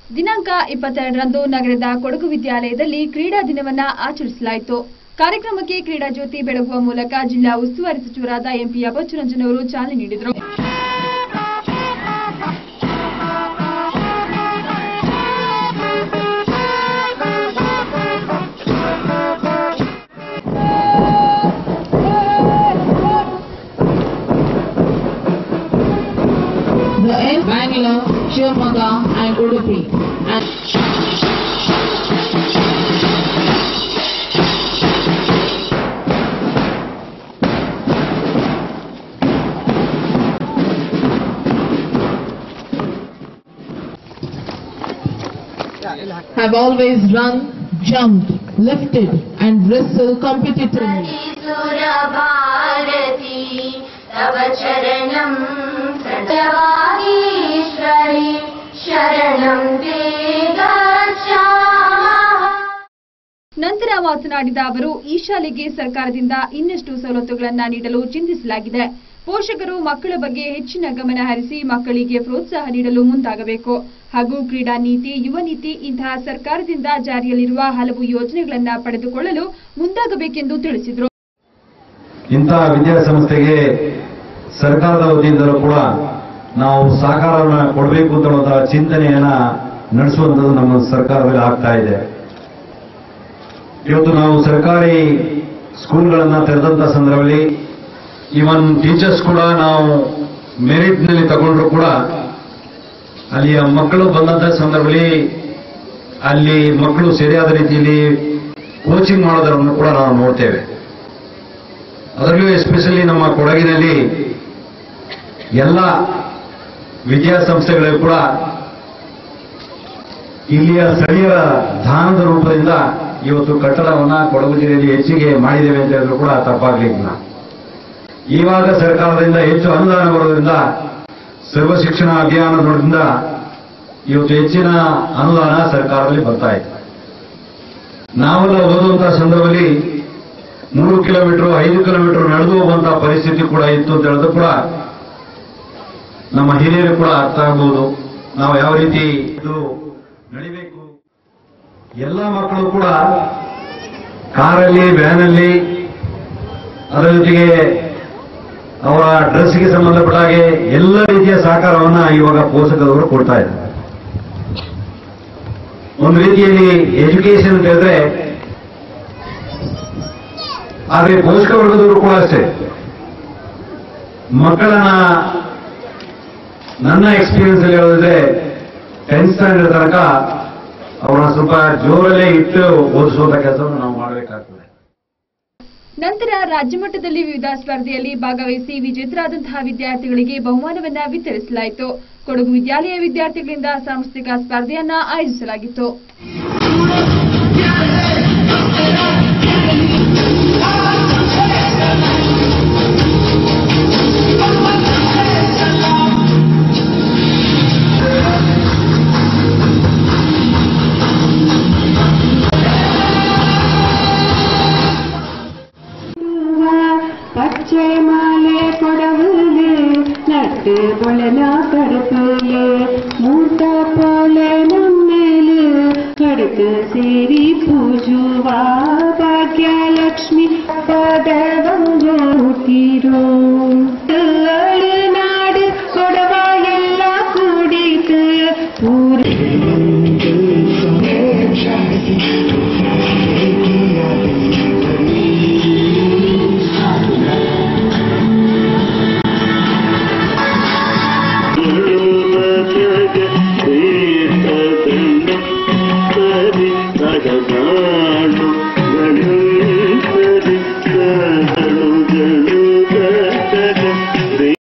ದಿನಾಂಕ ಇಪ್ಪತ್ತೆರಡರಂದು ನಗರದ ಕೊಡಗು ವಿದ್ಯಾಲಯದಲ್ಲಿ ಕ್ರೀಡಾ ದಿನವನ್ನ ಆಚರಿಸಲಾಯಿತು ಕಾರ್ಯಕ್ರಮಕ್ಕೆ ಕ್ರೀಡಾ ಜ್ಯೋತಿ ಬೆಳಗುವ ಮೂಲಕ ಜಿಲ್ಲಾ ಉಸ್ತುವಾರಿ ಸಚಿವರಾದ ಎಂಪಿ ಅಬ್ಬಚ್ಚುರಂಜನ್ ಅವರು ಚಾಲನೆ ನೀಡಿದರು The end Bangalore, Shivamogga and Udupi. And have always run, jumped, lifted and wrestled competitively. सुरभारती तव चरणं प्रणवागीश्वरि शरणं ते गच्छामः ನಂತರ ಮಾತನಾಡಿದ ಅವರು ಈ ಶಾಲೆಗೆ ಸರ್ಕಾರದಿಂದ ಇನ್ನಷ್ಟು ಸವಲತ್ತುಗಳನ್ನು ನೀಡಲು ಚಿಂತಿಸಲಾಗಿದೆ ಪೋಷಕರು ಮಕ್ಕಳ ಬಗ್ಗೆ ಹೆಚ್ಚಿನ ಗಮನ ಹರಿಸಿ ಮಕ್ಕಳಿಗೆ ಪ್ರೋತ್ಸಾಹ ನೀಡಲು ಮುಂದಾಗಬೇಕು ಹಾಗೂ ಕ್ರೀಡಾ ನೀತಿ ಯುವ ನೀತಿ ಇಂತಹ ಸರ್ಕಾರದಿಂದ ಜಾರಿಯಲ್ಲಿರುವ ಹಲವು ಯೋಜನೆಗಳನ್ನು ಪಡೆದುಕೊಳ್ಳಲು ಮುಂದಾಗಬೇಕೆಂದು ತಿಳಿಸಿದರು ಇಂತಹ ವಿದ್ಯಾಸಂಸ್ಥೆಗೆ ಸರ್ಕಾರದ ವತಿಯಿಂದಲೂ ಕೂಡ ನಾವು ಸಹಕಾರವನ್ನು ಕೊಡಬೇಕು ಅಂತ ಹೇಳುವಂತಹ ಚಿಂತನೆಯನ್ನ ನಡೆಸುವಂಥದ್ದು ನಮ್ಮ ಸರ್ಕಾರದಲ್ಲಿ ಆಗ್ತಾ ಇದೆ ಇವತ್ತು ನಾವು ಸರ್ಕಾರಿ ಸ್ಕೂಲ್ಗಳನ್ನ ತೆರೆದಂತ ಸಂದರ್ಭದಲ್ಲಿ ಇವನ್ ಟೀಚರ್ಸ್ ಕೂಡ ನಾವು ಮೆರಿಟ್ನಲ್ಲಿ ತಗೊಂಡ್ರು ಕೂಡ ಅಲ್ಲಿಯ ಮಕ್ಕಳು ಬಂದಂತ ಸಂದರ್ಭದಲ್ಲಿ ಅಲ್ಲಿ ಮಕ್ಕಳು ಸರಿಯಾದ ರೀತಿಯಲ್ಲಿ ಕೋಚಿಂಗ್ ಮಾಡೋದನ್ನು ಕೂಡ ನಾವು ನೋಡ್ತೇವೆ ಅದರಲ್ಲೂ ಎಸ್ಪೆಷಲಿ ನಮ್ಮ ಕೊಡಗಿನಲ್ಲಿ ಎಲ್ಲ ವಿದ್ಯಾಸಂಸ್ಥೆಗಳಿಗೂ ಕೂಡ ಇಲ್ಲಿಯ ಸ್ಥಳೀಯರ ದಾನದ ರೂಪದಿಂದ ಇವತ್ತು ಕಟ್ಟಡವನ್ನ ಕೊಡಗು ಜಿಲ್ಲೆಯಲ್ಲಿ ಹೆಚ್ಚಿಗೆ ಮಾಡಿದ್ದೇವೆ ಅಂತ ಹೇಳಿದ್ರು ಕೂಡ ತಪ್ಪಾಗ್ಲಿಕ್ಕಿಲ್ಲ ಇವಾಗ ಸರ್ಕಾರದಿಂದ ಹೆಚ್ಚು ಅನುದಾನ ಬರೋದ್ರಿಂದ ಸರ್ವ ಶಿಕ್ಷಣ ಅಭಿಯಾನದಿಂದ ಇವತ್ತು ಹೆಚ್ಚಿನ ಅನುದಾನ ಸರ್ಕಾರದಲ್ಲಿ ಬರ್ತಾ ಇದೆ ನಾವೆಲ್ಲ ಓದುವಂತಹ ಸಂದರ್ಭದಲ್ಲಿ ಮೂರು ಕಿಲೋಮೀಟರ್ ಐದು ಕಿಲೋಮೀಟರ್ ನಡೆದು ಹೋಗುವಂತಹ ಪರಿಸ್ಥಿತಿ ಕೂಡ ಇತ್ತು ಅಂತ ಹೇಳಿದ್ರು ಕೂಡ ನಮ್ಮ ಹಿರಿಯರು ಕೂಡ ಅರ್ಥ ಆಗ್ಬೋದು ನಾವು ಯಾವ ರೀತಿ ಇದು ನಡಿಬೇಕು ಎಲ್ಲ ಮಕ್ಕಳು ಕೂಡ ಕಾರಲ್ಲಿ ವ್ಯಾನಲ್ಲಿ ಅದರ ಜೊತೆಗೆ ಅವರ ಡ್ರೆಸ್ಗೆ ಸಂಬಂಧಪಟ್ಟ ಹಾಗೆ ಎಲ್ಲ ರೀತಿಯ ಸಹಕಾರವನ್ನ ಇವಾಗ ಪೋಷಕರವರು ಕೊಡ್ತಾ ಇದ್ದಾರೆ ಒಂದು ರೀತಿಯಲ್ಲಿ ಎಜುಕೇಶನ್ ಅಂತ ಹೇಳಿದ್ರೆ ಆದ್ರೆ ಪೋಷಕ ವರ್ಗದವರು ಕೂಡ ಅಷ್ಟೇ ಮಕ್ಕಳನ್ನ ನನ್ನ ಎಕ್ಸ್ಪೀರಿಯನ್ಸ್ ಅಲ್ಲಿ ಹೇಳೋದಿದ್ರೆ ಟೆಂತ್ ಸ್ಟ್ಯಾಂಡರ್ಡ್ ತನಕ ಅವರನ್ನ ಸ್ವಲ್ಪ ಜೋರಲ್ಲೇ ಇಟ್ಟು ಓದಿಸುವಂತ ಕೆಲಸವನ್ನು ನಾವು ಮಾಡಬೇಕಾಗ್ತದೆ ನಂತರ ರಾಜ್ಯ ಮಟ್ಟದಲ್ಲಿ ವಿವಿಧ ಸ್ಪರ್ಧೆಯಲ್ಲಿ ಭಾಗವಹಿಸಿ ವಿಜೇತರಾದಂತಹ ವಿದ್ಯಾರ್ಥಿಗಳಿಗೆ ಬಹುಮಾನವನ್ನ ವಿತರಿಸಲಾಯಿತು ಕೊಡಗು ವಿದ್ಯಾಲಯ ವಿದ್ಯಾರ್ಥಿಗಳಿಂದ ಸಾಂಸ್ಥಿಕ ಸ್ಪರ್ಧೆಯನ್ನ ಆಯೋಜಿಸಲಾಗಿತ್ತು பச்சை மாலை புடவுலே நட்டு பொழன கடுப்புலே மூட்ட போல நம்மேலு கடுக்கு சேரி பூஜுவா ಭಾಗ್ಯಲಕ್ಷ್ಮಿ ಪದವಂಗೋ ಹುಟ್ಟಿರೋ ಏಳು ನಾಡು ಕೊಡವ ಎಲ್ಲ ಕೂಡಿತು ಪೂರ